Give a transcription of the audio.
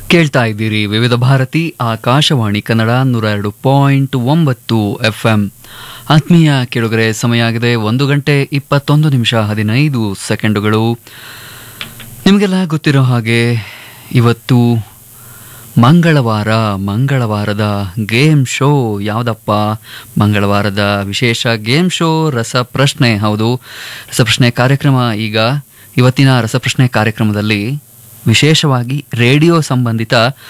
ಕೇಳ್ತಾ ಇದ್ದೀರಿ ವಿವಿಧ ಭಾರತಿ ಆಕಾಶವಾಣಿ ಕನ್ನಡ ನೂರ ಎರಡು ಪಾಯಿಂಟ್ ಒಂಬತ್ತು ಎಫ್ ಎಂ ಆತ್ಮೀಯ ಕೆಳಗರೆ ಸಮಯ ಆಗಿದೆ ಒಂದು ಗಂಟೆ ಇಪ್ಪತ್ತೊಂದು ನಿಮಿಷ ಹದಿನೈದು ಸೆಕೆಂಡುಗಳು ನಿಮಗೆಲ್ಲ ಗೊತ್ತಿರೋ ಹಾಗೆ ಇವತ್ತು ಮಂಗಳವಾರ ಮಂಗಳವಾರದ ಗೇಮ್ ಶೋ ಯಾವುದಪ್ಪ ಮಂಗಳವಾರದ ವಿಶೇಷ ಗೇಮ್ ಶೋ ರಸಪ್ರಶ್ನೆ ಹೌದು ರಸಪ್ರಶ್ನೆ ಕಾರ್ಯಕ್ರಮ ಈಗ ಇವತ್ತಿನ ರಸಪ್ರಶ್ನೆ ಕಾರ್ಯಕ್ರಮದಲ್ಲಿ ವಿಶೇಷವಾಗಿ ರೇಡಿಯೋ ಸಂಬಂಧಿತ